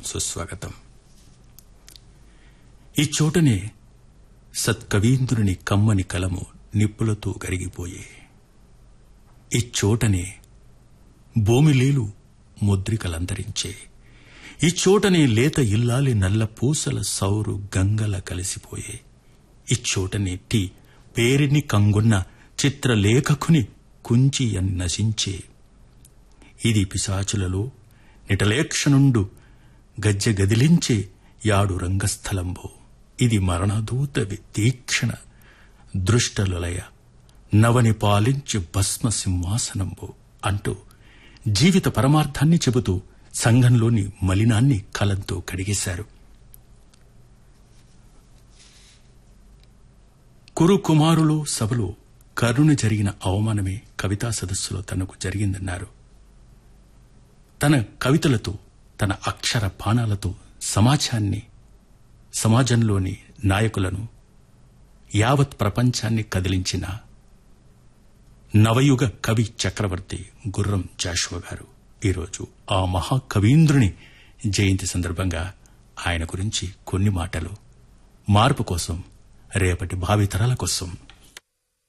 సుస్వాగతం ఈ చోటనే సత్కవీంద్రుని కమ్మని కలము నిప్పులతో కరిగిపోయే ఈ చోటనే భూమిలీలు ముద్రికలంతరించే ఈ చోటనే లేత ఇల్లాలి నల్ల పూసల సౌరు గంగల కలిసిపోయే ఈ చోటనే టీ పేరిని కంగున్న చిత్రలేఖకుని కుంచి అని నశించే ఇది పిశాచులలో నిటలేక్షనుండు గజ్జె గదిలించే యాడు రంగస్థలంబో ఇది మరణదూత తీక్షణ దృష్టలయ నవని పాలించి భస్మ సింహాసనంబో అంటూ జీవిత పరమార్థాన్ని చెబుతూ సంఘంలోని మలినాన్ని కలంతో కడిగేశారు కురు కుమారులు సభలో కరుణ జరిగిన అవమానమే కవితా సదస్సులో తనకు జరిగిందన్నారు తన కవితలతో తన అక్షర బాణాలతో సమాజాన్ని సమాజంలోని నాయకులను యావత్ ప్రపంచాన్ని కదిలించిన నవయుగ కవి చక్రవర్తి గుర్రం జాషువ గారు ఈరోజు ఆ మహాకవీంద్రుని జయంతి సందర్భంగా ఆయన గురించి కొన్ని మాటలు మార్పు కోసం రేపటి భావితరాల కోసం